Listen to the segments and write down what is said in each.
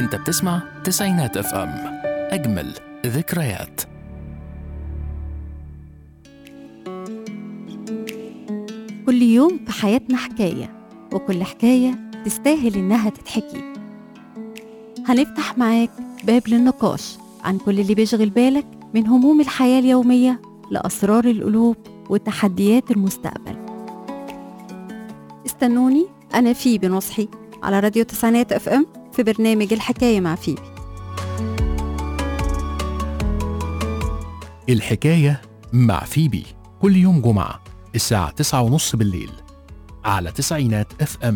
انت بتسمع تسعينات اف ام اجمل ذكريات كل يوم في حياتنا حكاية وكل حكاية تستاهل إنها تتحكي هنفتح معاك باب للنقاش عن كل اللي بيشغل بالك من هموم الحياة اليومية لأسرار القلوب وتحديات المستقبل استنوني أنا فيبي نصحي على راديو تسعينات اف ام في برنامج الحكاية مع فيبي الحكاية مع فيبي كل يوم جمعة الساعة تسعة ونص بالليل على تسعينات اف ام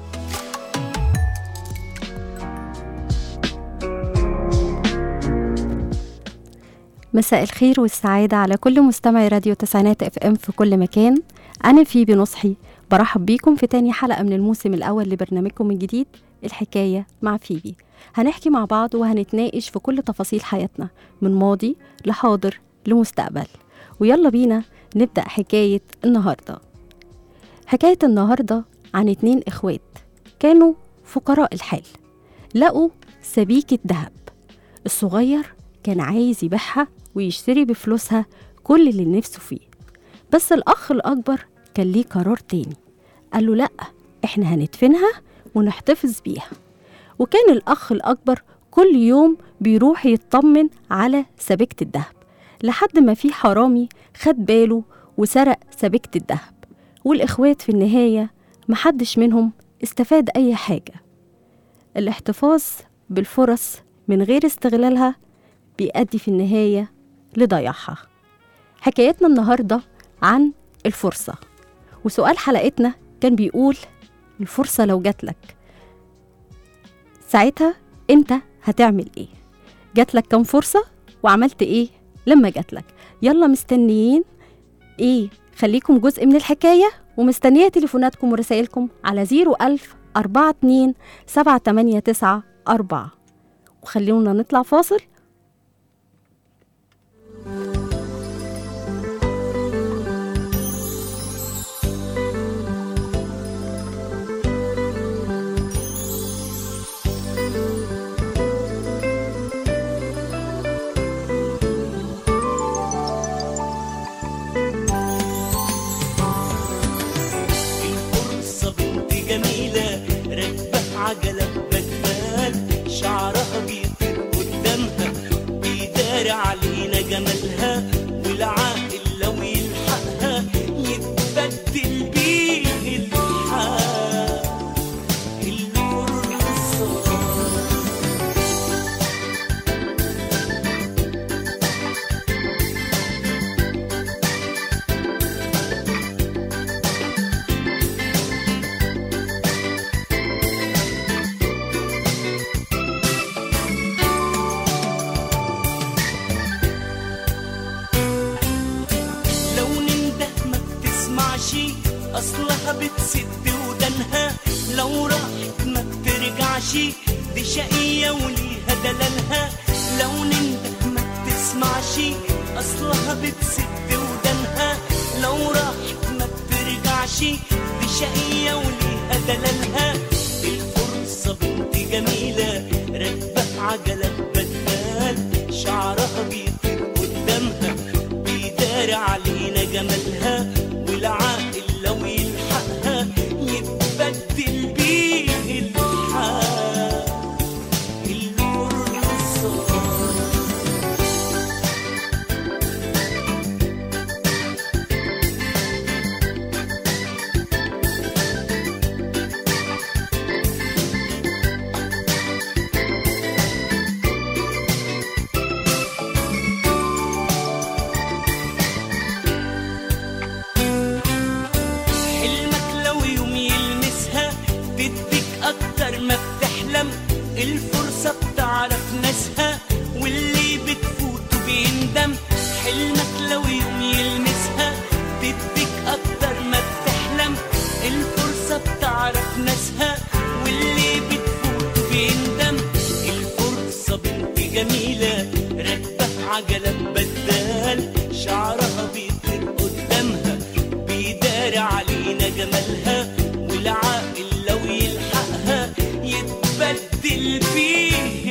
مساء الخير والسعادة على كل مستمعي راديو تسعينات اف ام في كل مكان أنا فيبي نصحي برحب بيكم في تاني حلقة من الموسم الأول لبرنامجكم الجديد الحكاية مع فيبي هنحكي مع بعض وهنتناقش في كل تفاصيل حياتنا من ماضي لحاضر لمستقبل ويلا بينا نبدأ حكاية النهاردة حكاية النهاردة عن اتنين إخوات كانوا فقراء الحال لقوا سبيكة ذهب الصغير كان عايز يبيعها ويشتري بفلوسها كل اللي نفسه فيه بس الأخ الأكبر كان ليه قرار تاني قال له لأ إحنا هندفنها ونحتفظ بيها وكان الأخ الأكبر كل يوم بيروح يطمن على سبيكة الذهب لحد ما في حرامي خد باله وسرق سبيكة الذهب والإخوات في النهاية محدش منهم استفاد أي حاجة الاحتفاظ بالفرص من غير استغلالها بيؤدي في النهاية لضياعها حكايتنا النهاردة عن الفرصة وسؤال حلقتنا كان بيقول الفرصة لو جاتلك ساعتها انت هتعمل ايه جاتلك كم فرصة وعملت ايه لما جاتلك يلا مستنيين ايه خليكم جزء من الحكاية ومستنية تليفوناتكم ورسائلكم على 01000 42 789 4 وخلونا نطلع فاصل الفرصة بنت جميلة راكبة عجلة بجمال شعرها بيطير قدامها بيدار علينا جمالها والعاقل لو يلحقها يتبدل بيه الحال الفرصة لو ننده ما بتسمعش اصلها بتسد ودنها لو راحت ما بترجعش دي شقية وليها دلالها لو ننده ما بتسمعش اصلها بتسد ودنها لو راحت ما بترجعش دي شقية وليها دلالها الفرصة بنت جميلة راكبة عجلة بدال شعرها بيطير قدامها بيدار علينا جمالها والعاقل لو يلحقها يتبدل بيه الحال الفرصة حلمك لو يوم يلمسها تديك اكتر ما بتحلم الفرصة بتعرف ناسها واللي بتفوته بيندم حلمك لو يوم يلمسها تديك اكتر ما بتحلم الفرصة بتعرف ناسها واللي بتفوته بيندم الفرصة بنت جميلة راكبة عجلة بدال شعرها بيطير قدامها بيدار علينا جمالها والعاقل لو يلحقها يتبدل فيه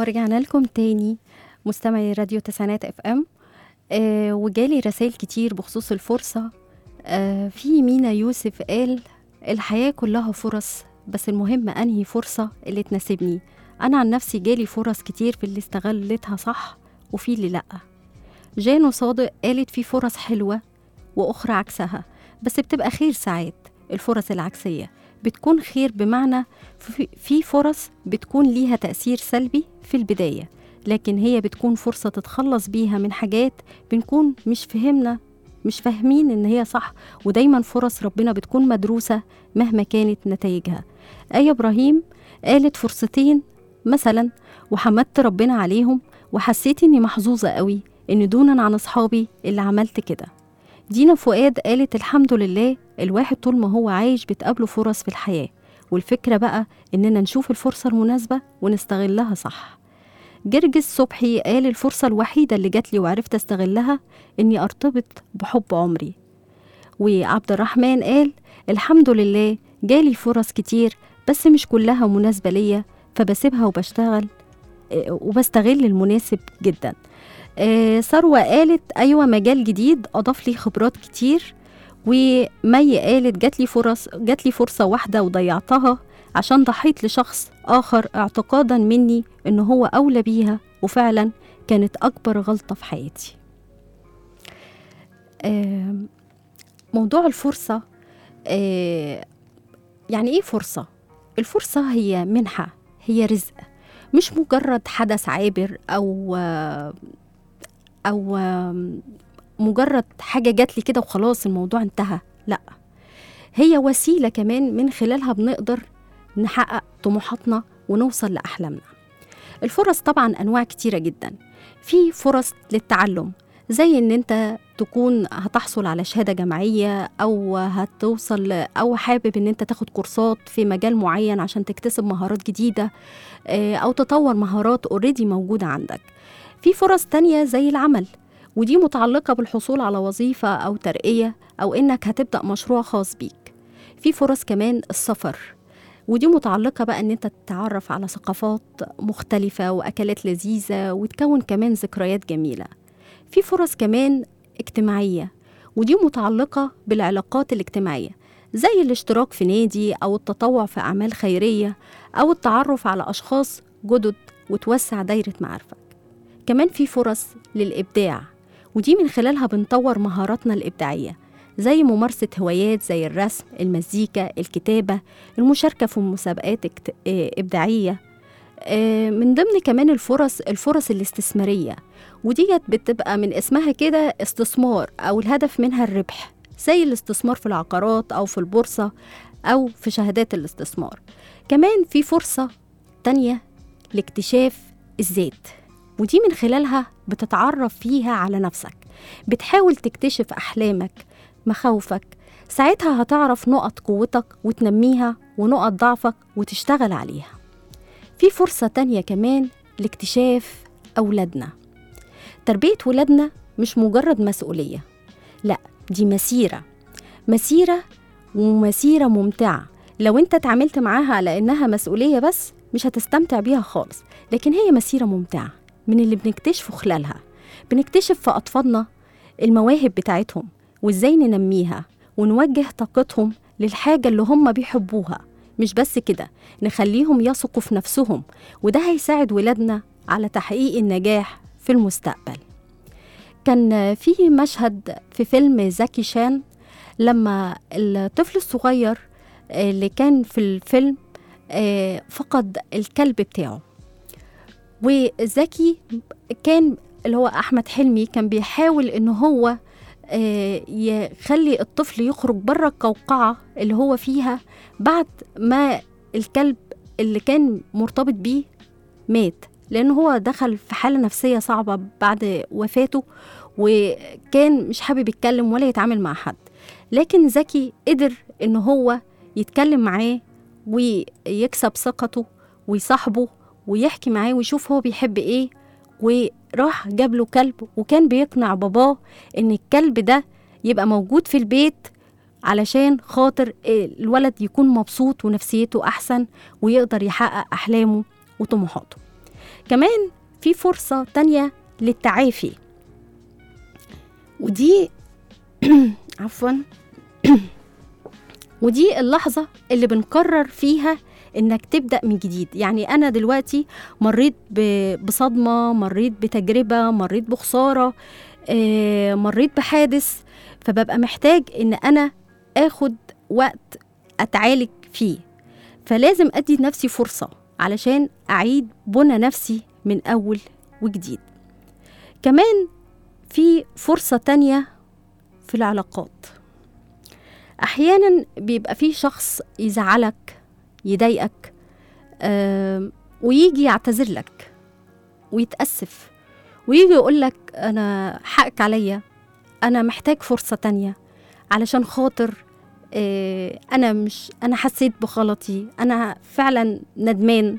ورجعنا لكم تاني مستمعي راديو تسعينات اف ام آه وجالي رسائل كتير بخصوص الفرصة آه في مينا يوسف قال الحياة كلها فرص بس المهم أنهي فرصة اللي تناسبني أنا عن نفسي جالي فرص كتير في اللي استغلتها صح وفي اللي لأ جانو صادق قالت في فرص حلوة وأخرى عكسها بس بتبقى خير ساعات الفرص العكسية بتكون خير بمعنى في- في فرص بتكون ليها تأثير سلبي في البداية لكن هي بتكون فرصة تتخلص بيها من حاجات بنكون مش فهمنا مش فاهمين إن هي صح ودايما فرص ربنا بتكون مدروسة مهما كانت نتائجها آية إبراهيم قالت فرصتين مثلا وحمدت ربنا عليهم وحسيت إني محظوظة قوي إن دونا عن أصحابي اللي عملت كده دينا فؤاد قالت الحمد لله الواحد طول ما هو عايش بتقابله فرص في الحياة والفكرة بقى إننا نشوف الفرصة المناسبة ونستغلها صح جرجس صبحي قال الفرصة الوحيدة اللي جات لي وعرفت استغلها إني أرتبط بحب عمري وعبد الرحمن قال الحمد لله جالي فرص كتير بس مش كلها مناسبة ليا فبسيبها وبشتغل آه، وبستغل المناسب جدا آه، ثروة قالت أيوة مجال جديد أضاف لي خبرات كتير ومي قالت جات لي فرص جات لي فرصة واحدة وضيعتها عشان ضحيت لشخص آخر اعتقادا مني إن هو أولى بيها وفعلا كانت أكبر غلطة في حياتي آم، موضوع الفرصة آه، يعني إيه فرصة؟ الفرصة هي منحة هي رزق مش مجرد حدث عابر أو آه، أو آم، مجرد حاجة جات لي كده وخلاص الموضوع انتهى لا هي وسيلة كمان من خلالها بنقدر نحقق طموحاتنا ونوصل لأحلامنا الفرص طبعا أنواع كتيرة جدا في فرص للتعلم زي ان انت تكون هتحصل على شهادة جامعية او هتوصل او حابب ان انت تاخد كورسات في مجال معين عشان تكتسب مهارات جديدة آه، او تطور مهارات اوريدي موجودة عندك في فرص تانية زي العمل ودي متعلقة بالحصول على وظيفة أو ترقية أو إنك هتبدأ مشروع خاص بيك في فرص كمان السفر ودي متعلقة بقى إن أنت تتعرف على ثقافات مختلفة وأكلات لذيذة وتكون كمان ذكريات جميلة في فرص كمان اجتماعية ودي متعلقة بالعلاقات الاجتماعية زي الاشتراك في نادي أو التطوع في أعمال خيرية أو التعرف على أشخاص جدد وتوسع دايرة معارفك كمان في فرص للإبداع ودي من خلالها بنطور مهاراتنا الإبداعية زي ممارسة هوايات زي الرسم المزيكا الكتابة المشاركة في مسابقات اكت- آه، إبداعية آه، من ضمن كمان الفرص الفرص الاستثمارية وديت بتبقى من اسمها كده استثمار أو الهدف منها الربح زي الاستثمار في العقارات أو في البورصة أو في شهادات الاستثمار كمان في فرصة تانية لاكتشاف الذات ودي من خلالها بتتعرف فيها على نفسك بتحاول تكتشف أحلامك مخاوفك ساعتها هتعرف نقط قوتك وتنميها ونقط ضعفك وتشتغل عليها في فرصة تانية كمان لاكتشاف أولادنا تربية ولادنا مش مجرد مسؤولية لا دي مسيرة مسيرة ومسيرة ممتعة لو انت اتعاملت معاها على انها مسؤولية بس مش هتستمتع بيها خالص لكن هي مسيرة ممتعة من اللي بنكتشفه خلالها بنكتشف في أطفالنا المواهب بتاعتهم وإزاي ننميها ونوجه طاقتهم للحاجة اللي هم بيحبوها مش بس كده نخليهم يثقوا في نفسهم وده هيساعد ولادنا على تحقيق النجاح في المستقبل كان في مشهد في فيلم زكي شان لما الطفل الصغير اللي كان في الفيلم آه، فقد الكلب بتاعه وزكي كان اللي هو احمد حلمي كان بيحاول ان هو آه، يخلي الطفل يخرج بره القوقعه اللي هو فيها بعد ما الكلب اللي كان مرتبط بيه مات لان هو دخل في حاله نفسيه صعبه بعد وفاته وكان مش حابب يتكلم ولا يتعامل مع حد لكن زكي قدر ان هو يتكلم معاه ويكسب ثقته ويصاحبه ويحكي معاه ويشوف هو بيحب ايه وراح جاب له كلب وكان بيقنع باباه ان الكلب ده يبقى موجود في البيت علشان خاطر الولد يكون مبسوط ونفسيته احسن ويقدر يحقق احلامه وطموحاته كمان في فرصة تانية للتعافي ودي عفوا ودي اللحظة اللي بنقرر فيها انك تبدأ من جديد يعني انا دلوقتي مريت ب- بصدمة مريت بتجربة مريت بخسارة آه، مريت بحادث فببقى محتاج ان انا اخد وقت اتعالج فيه فلازم ادي لنفسي فرصة علشان اعيد بنى نفسي من اول وجديد كمان في فرصة تانية في العلاقات احيانا بيبقى في شخص يزعلك يضايقك آم، ويجي يعتذر لك ويتأسف ويجي يقول لك انا حقك عليا انا محتاج فرصة تانية علشان خاطر آه، انا مش انا حسيت بغلطي انا فعلا ندمان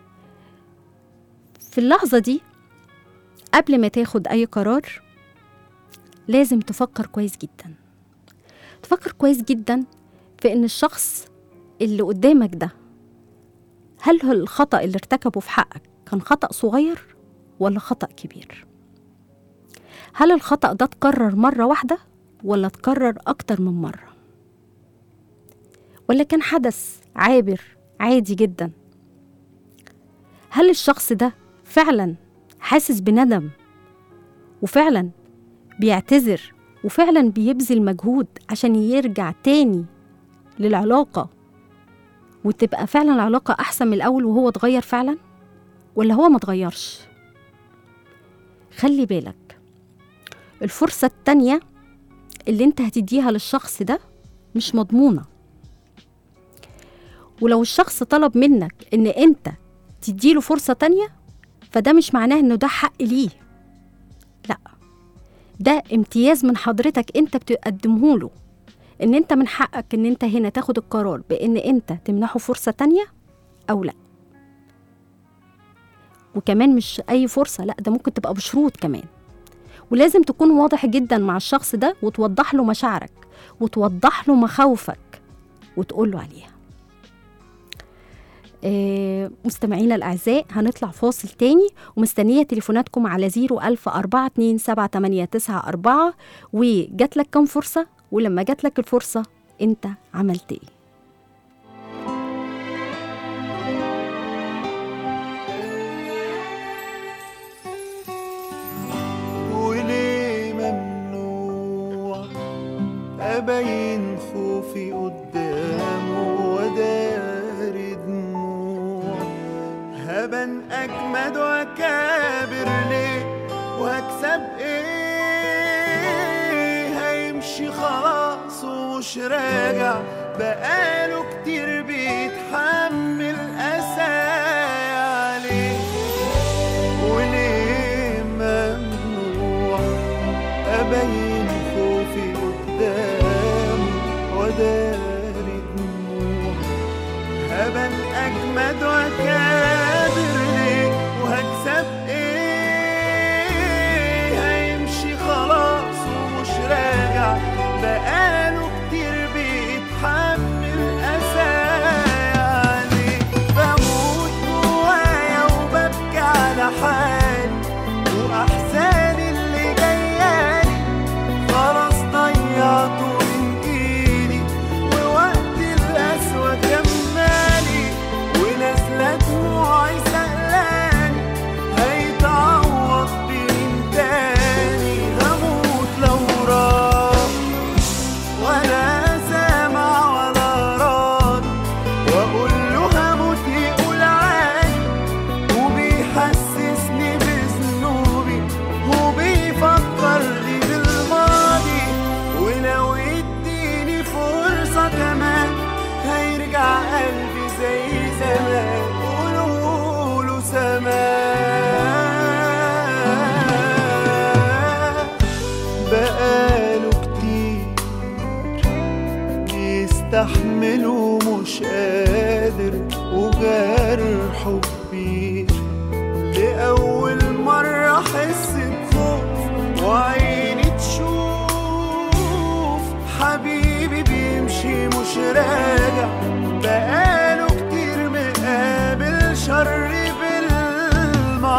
في اللحظة دي قبل ما تاخد اي قرار لازم تفكر كويس جدا تفكر كويس جدا في ان الشخص اللي قدامك ده هل هو الخطأ اللي ارتكبه في حقك كان خطأ صغير ولا خطأ كبير هل الخطأ ده اتكرر مرة واحدة ولا اتكرر أكتر من مرة ولا كان حدث عابر عادي جدا هل الشخص ده فعلا حاسس بندم وفعلا بيعتذر وفعلا بيبذل مجهود عشان يرجع تاني للعلاقة وتبقى فعلا العلاقة أحسن من الأول وهو اتغير فعلا ولا هو ما اتغيرش خلي بالك الفرصة التانية اللي انت هتديها للشخص ده مش مضمونة ولو الشخص طلب منك ان انت تديله فرصة تانية فده مش معناه انه ده حق ليه لا ده امتياز من حضرتك انت بتقدمه له ان انت من حقك ان انت هنا تاخد القرار بان انت تمنحه فرصة تانية او لا وكمان مش اي فرصة لا ده ممكن تبقى بشروط كمان ولازم تكون واضح جدا مع الشخص ده وتوضح له مشاعرك وتوضح له مخاوفك وتقول له عليها آه، مستمعينا الأعزاء هنطلع فاصل تاني ومستنية تليفوناتكم على 010427894 وجات لك كام فرصة ولما جات لك الفرصة انت عملت ايه وليه ممنوع أبين خوفي قدامه وداري دموع هبن أجمد وأكابر ليه وهكسب إيه هيمشي خلاص ومش راجع بقاله كتير بيتحمل أسايا عليه وليه ممنوع أبين خوفي قدامه وداري دموع هبن أجمد وأكابر ليه وهكسب إيه هيمشي خلاص ومش راجع بقاله كتير بيتحمل أسايا عليه بموت جوايا وببكي على حالي وأحزاني اللي جايالي خلاص ضيعته من إيدي ووقت القسوة كمالي ونازلة دموعي سألاني هيتعوض بمين تاني هموت لو راح ولا سامع ولا راضي واقول له هموت يقول عادي وبيحسسني بذنوبي وبيفكرني بالماضي ولو يديني فرصة كمان هيرجع قلبي زي زمان قولوا له سماه بقاله كتير بيستحمل ومش قادر وجرحه كبير لأول مرة أحس بخوف وعيني تشوف حبيبي بيمشي مش راجع بقاله كتير مقابل شر بالماضي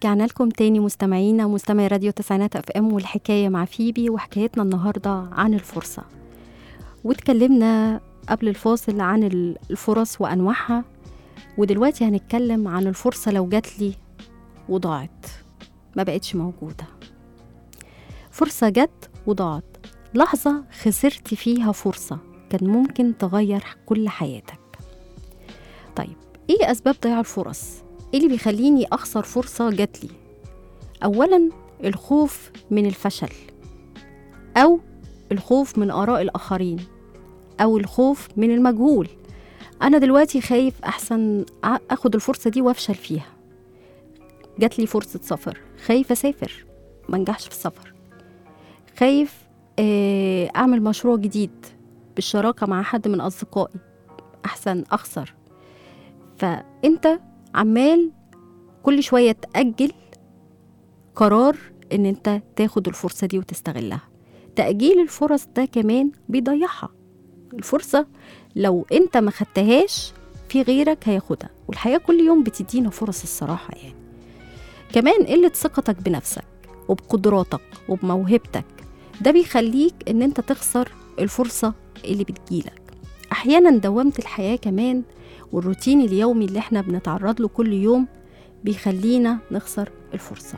ورجعنا لكم تاني مستمعينا مستمعي راديو تسعينات اف ام والحكايه مع فيبي وحكايتنا النهارده عن الفرصه واتكلمنا قبل الفاصل عن ال- الفرص وانواعها ودلوقتي هنتكلم عن الفرصه لو جات لي وضاعت ما بقتش موجوده فرصه جت وضاعت لحظه خسرت فيها فرصه كان ممكن تغير كل حياتك طيب ايه اسباب ضياع الفرص ايه اللي بيخليني اخسر فرصه جات لي اولا الخوف من الفشل او الخوف من اراء الاخرين او الخوف من المجهول انا دلوقتي خايف احسن أ- اخد الفرصه دي وافشل فيها جات لي فرصه سفر خايف اسافر ما انجحش في السفر خايف آه، اعمل مشروع جديد بالشراكه مع حد من اصدقائي احسن اخسر فانت عمال كل شويه تاجل قرار ان انت تاخد الفرصه دي وتستغلها تاجيل الفرص ده كمان بيضيعها الفرصه لو انت ما خدتهاش في غيرك هياخدها والحياه كل يوم بتدينا فرص الصراحه يعني كمان قله ثقتك بنفسك وبقدراتك وبموهبتك ده بيخليك ان انت تخسر الفرصه اللي بتجيلك احيانا دوامه الحياه كمان والروتين اليومي اللي احنا بنتعرض له كل يوم بيخلينا نخسر الفرصة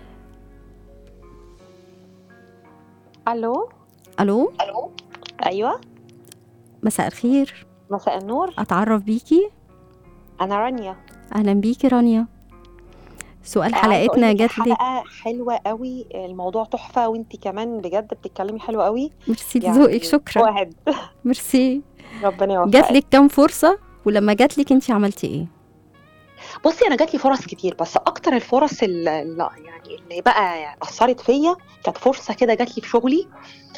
الو ألو الو ايوه مساء الخير مساء النور أتعرف بيكي انا رانيا أهلا بيكي رانيا سؤال عايزة حلقتنا أقولك جات لي الحلقه حلوه قوي الموضوع تحفه وانت كمان بجد بتتكلمي حلو قوي ميرسي لذوقك شكرا واحد ميرسي ربنا يوفقك جات لك كام فرصة ولما جات لك انت عملتي ايه بصي انا جات لي فرص كتير بس اكتر الفرص اللي اللي يعني اللي بقى يعني اثرت فيا كانت فرصه كده جات لي في شغلي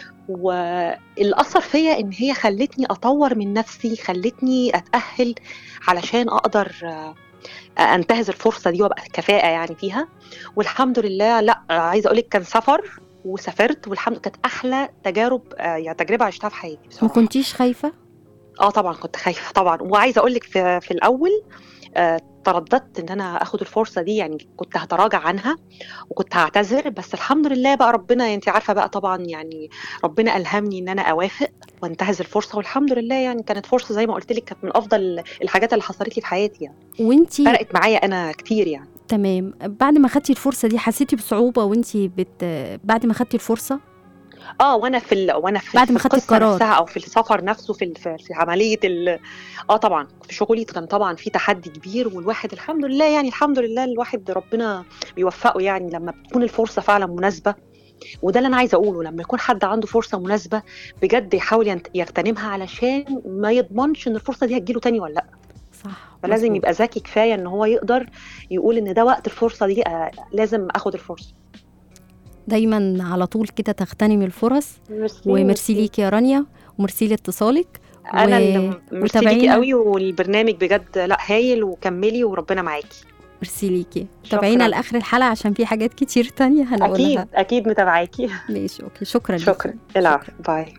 واللي اثر فيا ان هي خلتني اطور من نفسي خلتني اتاهل علشان اقدر آه، انتهز الفرصه دي وابقى كفاءه يعني فيها والحمد لله لا عايزه اقول لك كان سفر وسافرت والحمد كانت احلى تجارب آه، يعني تجربه عشتها في حياتي ما بصراحه كنتيش خايفة اه طبعا كنت خايفه طبعا وعايزه اقول لك في, في الاول آه ترددت ان انا اخد الفرصه دي يعني كنت هتراجع عنها وكنت هعتذر بس الحمد لله بقى ربنا انت عارفه بقى طبعا يعني ربنا الهمني ان انا اوافق وانتهز الفرصه والحمد لله يعني كانت فرصه زي ما قلت لك كانت من افضل الحاجات اللي حصلت لي في حياتي يعني وانتي فرقت معايا انا كتير يعني تمام بعد ما خدتي الفرصة دي حسيتي بصعوبة وانتي بت... بعد ما خدتي الفرصة اه وانا في ال... وانا في بعد ما في خدت القصة القرار. نفسها او في السفر نفسه في ال... في في عمليه ال... اه طبعا في شغلي كان طبعا في تحدي كبير والواحد الحمد لله يعني الحمد لله الواحد ربنا بيوفقه يعني لما بتكون الفرصه فعلا مناسبه وده اللي انا عايزه اقوله لما يكون حد عنده فرصه مناسبه بجد يحاول ينت- يغتنمها علشان ما يضمنش ان الفرصه دي هتجيله تاني ولا لا صح فلازم مظبوط. يبقى ذكي كفايه ان هو يقدر يقول ان ده وقت الفرصه دي آه لازم اخد الفرصه دايما على طول كده تغتنمي الفرص وميرسي ليكي يا رانيا وميرسي لاتصالك انا و- اللي ميرسي وتابعينا. ليكي قوي والبرنامج بجد لا هايل وكملي وربنا معاكي ميرسي ليكي شكراً. تابعينا لاخر الحلقه عشان في حاجات كتير تانية هنقولها اكيد اكيد متابعاكي ماشي اوكي شكرا ليكي. شكرا العفو باي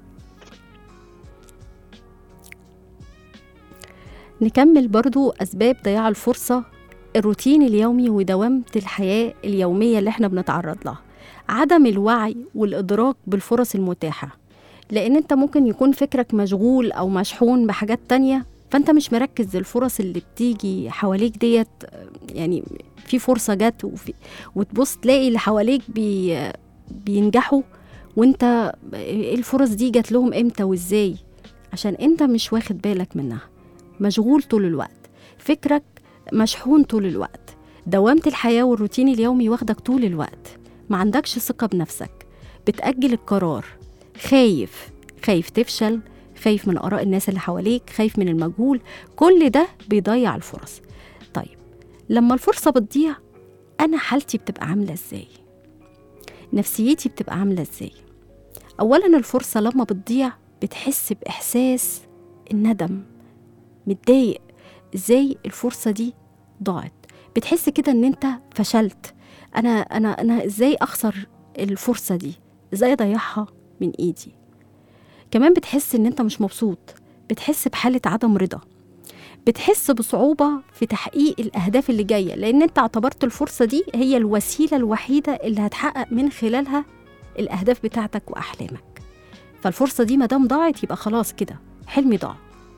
نكمل برضو اسباب ضياع الفرصه الروتين اليومي ودوامه الحياه اليوميه اللي احنا بنتعرض لها عدم الوعي والادراك بالفرص المتاحه لان انت ممكن يكون فكرك مشغول او مشحون بحاجات تانية فانت مش مركز الفرص اللي بتيجي حواليك ديت يعني في فرصه جت وفي وتبص تلاقي اللي حواليك بي بينجحوا وانت ايه الفرص دي جات لهم امتى وازاي عشان انت مش واخد بالك منها مشغول طول الوقت فكرك مشحون طول الوقت دوامة الحياة والروتين اليومي واخدك طول الوقت ما عندكش ثقة بنفسك بتأجل القرار خايف خايف تفشل خايف من آراء الناس اللي حواليك خايف من المجهول كل ده بيضيع الفرص طيب لما الفرصة بتضيع أنا حالتي بتبقى عاملة إزاي نفسيتي بتبقى عاملة إزاي أولا الفرصة لما بتضيع بتحس بإحساس الندم متضايق ازاي الفرصه دي ضاعت بتحس كده ان انت فشلت انا انا انا ازاي اخسر الفرصه دي ازاي اضيعها من ايدي كمان بتحس ان انت مش مبسوط بتحس بحاله عدم رضا بتحس بصعوبة في تحقيق الأهداف اللي جاية لأن أنت اعتبرت الفرصة دي هي الوسيلة الوحيدة اللي هتحقق من خلالها الأهداف بتاعتك وأحلامك فالفرصة دي مادام ضاعت يبقى خلاص كده حلمي ضاع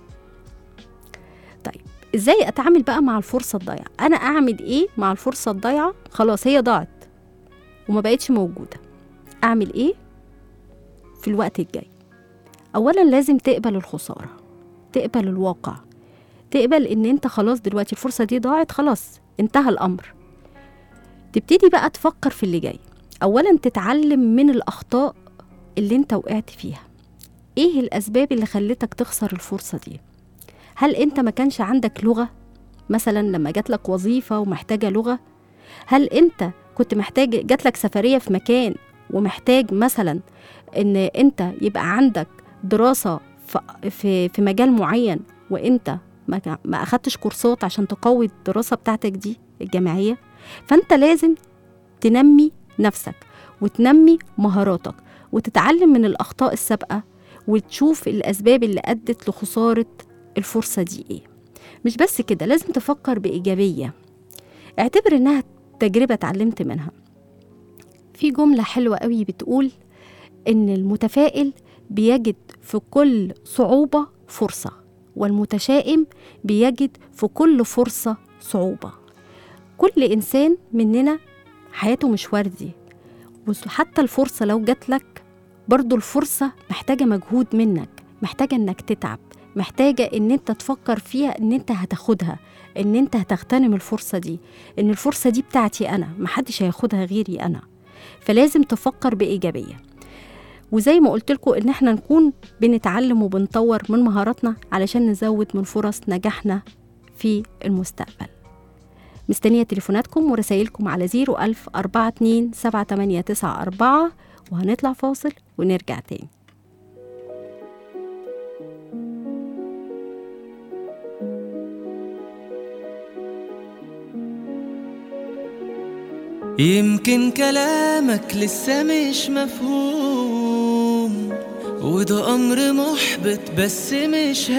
طيب ازاي اتعامل بقى مع الفرصة الضايعة انا اعمل ايه مع الفرصة الضايعة خلاص هي ضاعت وما بقتش موجودة اعمل ايه في الوقت الجاي اولا لازم تقبل الخسارة تقبل الواقع تقبل ان انت خلاص دلوقتي الفرصة دي ضاعت خلاص انتهى الامر تبتدي بقى تفكر في اللي جاي اولا تتعلم من الاخطاء اللي انت وقعت فيها ايه الاسباب اللي خلتك تخسر الفرصة دي هل انت ما كانش عندك لغة مثلا لما جات لك وظيفة ومحتاجة لغة هل انت كنت محتاج جات لك سفرية في مكان ومحتاج مثلا ان انت يبقى عندك دراسة ف- في في مجال معين وانت ما كا- ما اخدتش كورسات عشان تقوي الدراسة بتاعتك دي الجامعية فانت لازم تنمي نفسك وتنمي مهاراتك وتتعلم من الأخطاء السابقة وتشوف الأسباب اللي أدت لخسارة الفرصة دي إيه مش بس كده لازم تفكر بإيجابية اعتبر إنها تجربة اتعلمت منها في جملة حلوة قوي بتقول إن المتفائل بيجد في كل صعوبة فرصة والمتشائم بيجد في كل فرصة صعوبة كل إنسان مننا حياته مش وردي وحتى الفرصة لو جات لك برضو الفرصة محتاجة مجهود منك محتاجة انك تتعب محتاجة ان انت تفكر فيها ان انت هتاخدها ان انت هتغتنم الفرصة دي ان الفرصة دي بتاعتي انا محدش هياخدها غيري انا فلازم تفكر بإيجابية وزي ما قلت لكم ان احنا نكون بنتعلم وبنطور من مهاراتنا علشان نزود من فرص نجاحنا في المستقبل مستنية تليفوناتكم ورسائلكم على 01000 42 7894 وهنطلع فاصل ونرجع تاني يمكن كلامك لسه مش مفهوم وده أمر محبط بس مش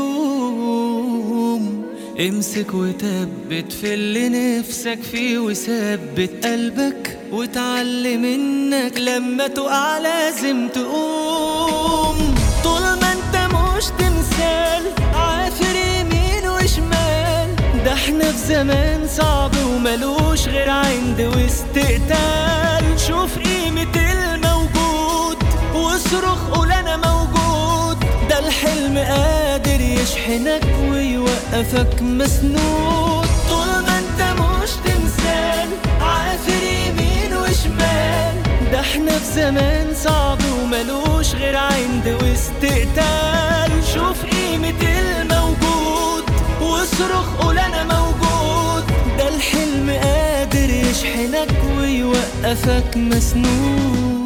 هيدوم امسك وثبت في اللي نفسك فيه وثبت قلبك وتعلم انك لما تقع لازم تقوم طول ما انت مش تمثال عافر يمين وشمال ده احنا في زمان صعب وملوش غير عند واستقتال شوف قيمة الموجود واصرخ قول انا موجود ده الحلم قادر يشحنك ويوقفك مسنود طول ما انت مش تمثال عافر يمين وشمال ده احنا في زمان صعب وملوش غير عند واستقتال شوف قيمة الموجود واصرخ قول انا موجود ده الحلم قادر يشحنك ويوقفك مسنود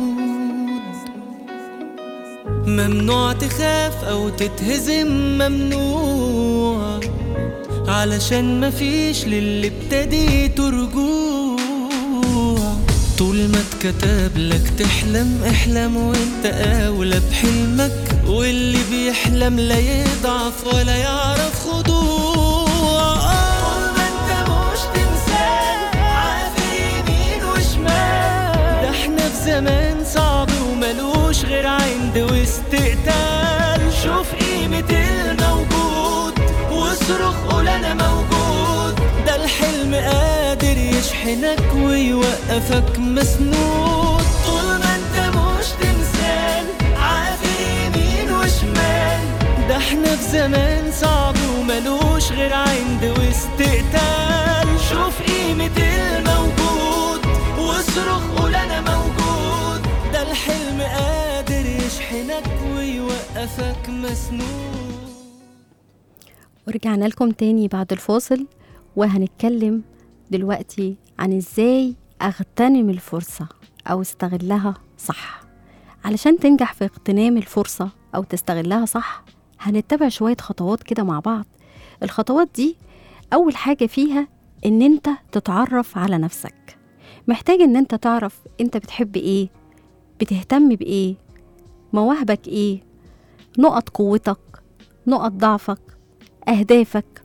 ممنوع تخاف او تتهزم ممنوع علشان مفيش للي ابتديته رجوع طول ما اتكتب لك تحلم احلم وانت اولى بحلمك واللي بيحلم لا يضعف ولا يعرف خضوع طول ما انت مش تمثال عافر يمين وشمال ده احنا في زمان صعب وملوش غير عند واستقتال شوف قيمة الموجود واصرخ قول انا موجود ده الحلم قادر يشحنك ويوقفك مسنود طول ما انت مش تمثال عافر يمين وشمال ده احنا في زمان صعب وملوش غير عند واستقتال شوف قيمة الموجود واصرخ قول انا موجود ده الحلم قادر يشحنك ويوقفك مسنود ورجعنا لكم تاني بعد الفاصل وهنتكلم دلوقتي عن ازاي اغتنم الفرصة او استغلها صح علشان تنجح في اغتنام الفرصة او تستغلها صح هنتبع شوية خطوات كده مع بعض الخطوات دي اول حاجة فيها ان انت تتعرف على نفسك محتاج ان انت تعرف انت بتحب ايه بتهتم بايه مواهبك ايه نقط قوتك نقط ضعفك أهدافك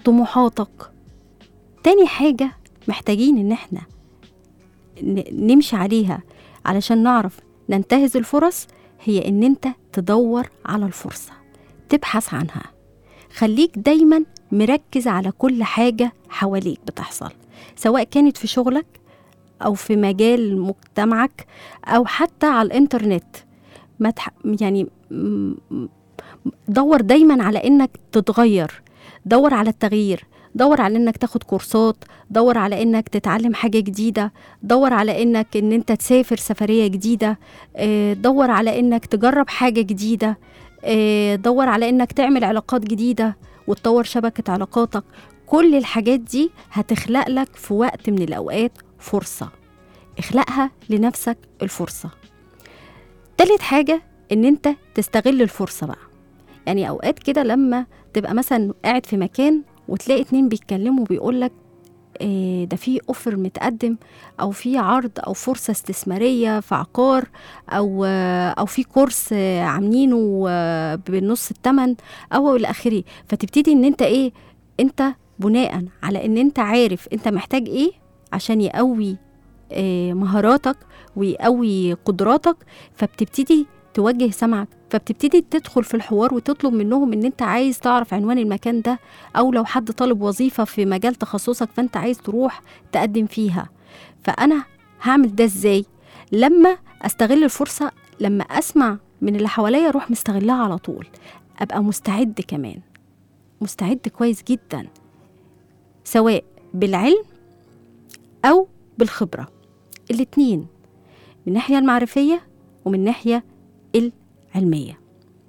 طموحاتك تاني حاجة محتاجين ان احنا ن- نمشي عليها علشان نعرف ننتهز الفرص هي ان انت تدور على الفرصة تبحث عنها خليك دايما مركز على كل حاجة حواليك بتحصل سواء كانت في شغلك أو في مجال مجتمعك أو حتى على الإنترنت ما تح... يعني م- م- دور دايما على إنك تتغير دور على التغيير دور على إنك تاخد كورسات دور على إنك تتعلم حاجة جديدة دور على إنك إن أنت تسافر سفرية جديدة آه، دور على إنك تجرب حاجة جديدة آه، دور على إنك تعمل علاقات جديدة وتطور شبكة علاقاتك كل الحاجات دي هتخلق لك في وقت من الأوقات فرصة اخلقها لنفسك الفرصة تالت حاجة إن أنت تستغل الفرصة بقى يعني أوقات كده لما تبقى مثلا قاعد في مكان وتلاقي اتنين بيتكلموا بيقولك إيه ده في اوفر متقدم او في عرض او فرصه استثماريه في عقار او آه، او في كورس آه، عاملينه آه، بنص الثمن او الى اخره فتبتدي ان انت ايه انت بناء على ان انت عارف انت محتاج ايه عشان يقوي آه، مهاراتك ويقوي قدراتك فبتبتدي توجه سمعك فبتبتدي تدخل في الحوار وتطلب منهم ان انت عايز تعرف عنوان المكان ده او لو حد طالب وظيفه في مجال تخصصك فانت عايز تروح تقدم فيها فانا هعمل ده ازاي لما استغل الفرصه لما اسمع من اللي حواليا اروح مستغلها على طول ابقى مستعد كمان مستعد كويس جدا سواء بالعلم او بالخبره الاتنين من الناحيه المعرفيه ومن الناحيه العلميه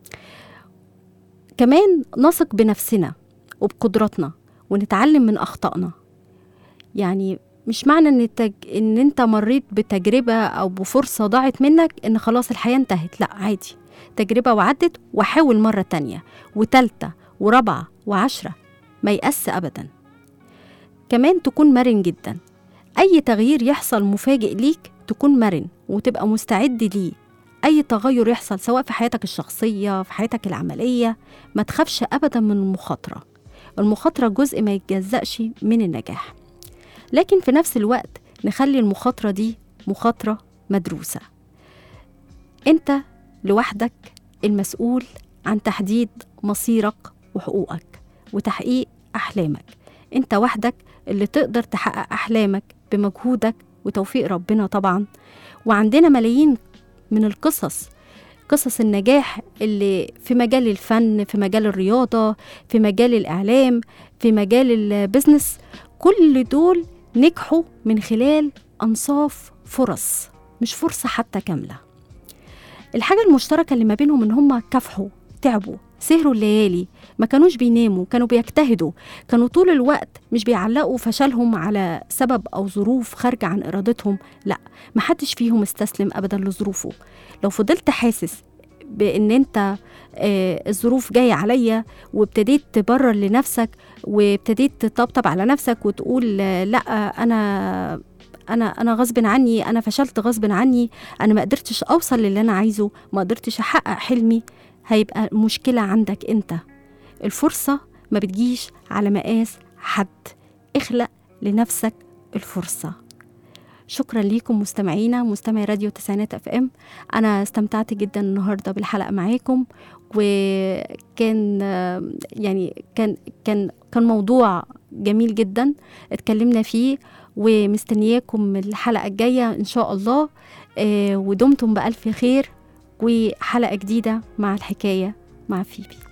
كمان نثق بنفسنا وبقدراتنا ونتعلم من اخطائنا يعني مش معنى ان التج... ان انت مريت بتجربه او بفرصه ضاعت منك ان خلاص الحياه انتهت لا عادي تجربه وعدت وحاول مره تانية وتالتة ورابعه وعشرة ما يأس ابدا كمان تكون مرن جدا اي تغيير يحصل مفاجئ ليك تكون مرن وتبقى مستعد ليه اي تغير يحصل سواء في حياتك الشخصيه في حياتك العمليه ما تخافش ابدا من المخاطره المخاطره جزء ما يتجزأش من النجاح لكن في نفس الوقت نخلي المخاطره دي مخاطره مدروسه انت لوحدك المسؤول عن تحديد مصيرك وحقوقك وتحقيق احلامك انت وحدك اللي تقدر تحقق احلامك بمجهودك وتوفيق ربنا طبعا وعندنا ملايين من القصص قصص النجاح اللي في مجال الفن في مجال الرياضة في مجال الإعلام في مجال البزنس كل دول نجحوا من خلال أنصاف فرص مش فرصة حتى كاملة الحاجة المشتركة اللي ما بينهم إن هم كافحوا تعبوا سهروا الليالي ما كانوش بيناموا كانوا بيجتهدوا كانوا طول الوقت مش بيعلقوا فشلهم على سبب أو ظروف خارجة عن إرادتهم لا محدش فيهم استسلم أبدا لظروفه لو فضلت حاسس بان انت آه، الظروف جايه عليا وابتديت تبرر لنفسك وابتديت تطبطب على نفسك وتقول آه، لا انا انا انا غصب عني انا فشلت غصب عني انا ما قدرتش اوصل للي انا عايزه ما قدرتش احقق حلمي هيبقى مشكله عندك انت الفرصه ما بتجيش على مقاس حد اخلق لنفسك الفرصه شكرا ليكم مستمعينا مستمعي راديو تسعينات اف ام انا استمتعت جدا النهارده بالحلقه معاكم وكان آه، يعني كان كان كان موضوع جميل جدا اتكلمنا فيه ومستنياكم الحلقه الجايه ان شاء الله آه، ودمتم بالف خير وحلقه جديده مع الحكايه مع فيبي